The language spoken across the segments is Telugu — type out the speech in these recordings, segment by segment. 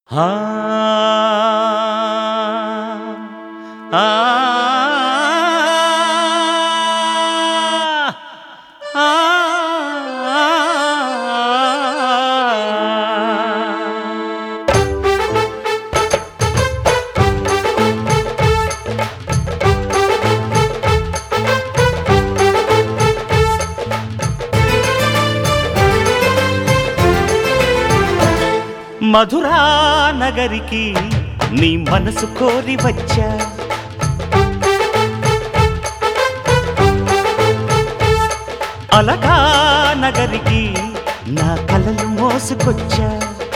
ఆ ఆ మధురా నగరికి నీ మనసు కోరి వచ్చా అలగా నగరికి నా కలలు మోసుకొచ్చా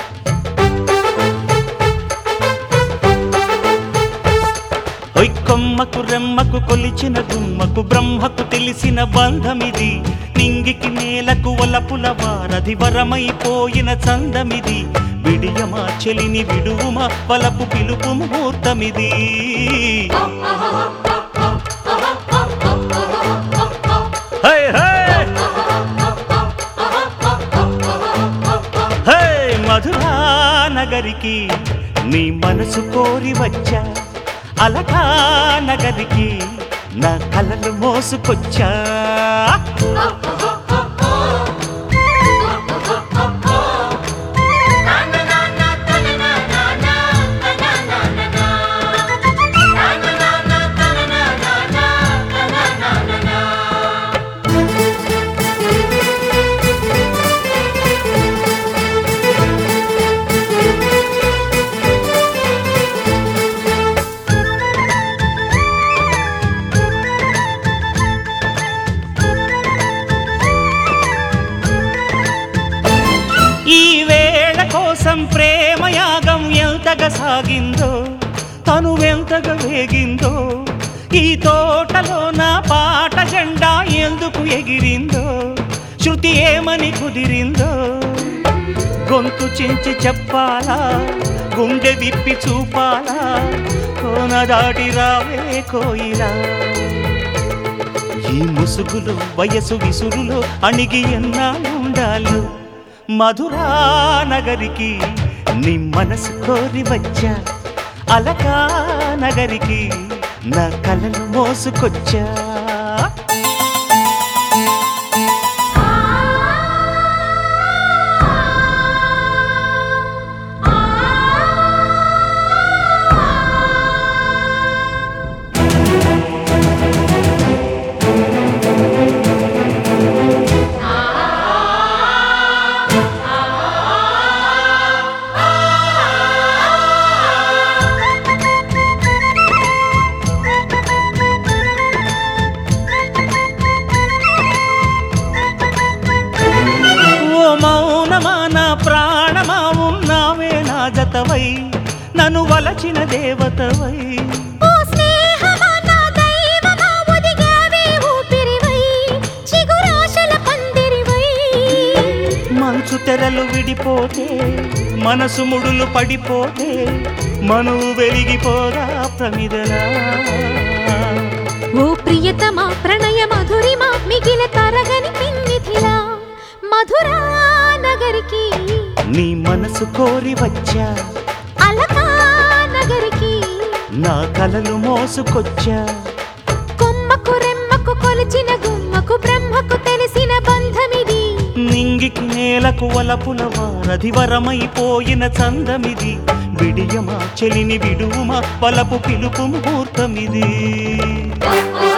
ఒయ్ కొమ్మకు రెమ్మకు కొలిచిన గుమ్మకు బ్రహ్మకు తెలిసిన బంధమిది నింగికి నేలకు వలపుల వారధి వరమైపోయిన చందమిది విడియమా చెలిని విడువుమా వలపు పిలుపు ముహూర్తమిది హై హై హే మధురా నగరికి నీ మనసు కోరి వచ్చా అలకా నగరికి నా కలలు మోసుకొచ్చా ఈ వేళ కోసం ప్రేమయాగం ఎంతగా సాగిందో తను ఎంతగా వేగిందో ఈ తోటలో నా పాట జెండా ఎందుకు ఎగిరిందో శృతి ఏమని కుదిరిందో గొంతు చించి చెప్పాలా గుండె విప్పి చూపాలా కోన దాటి రావే కోయిలా ఈ ముసుగులు వయసు విసురులు అణిగి ఎన్నాళ్ళు ఉండాలు మధురా నగరికి నీ మనసు కోరి వచ్చా అలకా నగరికి నా కలలు మోసుకొచ్చా ఓ మౌనమా నా ప్రాణమా ఉన్నావే నా జతవై నన్ను వలచిన దేవతవై ఓ స్నేహమా నా దైవమా ఒదిగావే ఊపిరివై చిగురాశల పందిరివై మంచు తెరలు విడిపోతే మనసు ముడులు పడిపోతే మనువు వెలిగిపోరా ప్రమిదలా ఓ ప్రియతమా ప్రణయ మధురిమా మిగిల తరగని పిన్నిధిలా మధురా నగరికి నీ మనసు కోరి వచ్చా అలకా నగరికి నా కలలు మోసుకొచ్చా కొమ్మకు రెమ్మకు కొలిచిన గుమ్మకు బ్రహ్మకు తెలిసిన బంధమిది నింగికి నేలకు వలపుల వారధి వరమైపోయిన చందమిది విడియమా చెలిని విడువుమా వలపు పిలుపు ముహూర్తమిది ఓ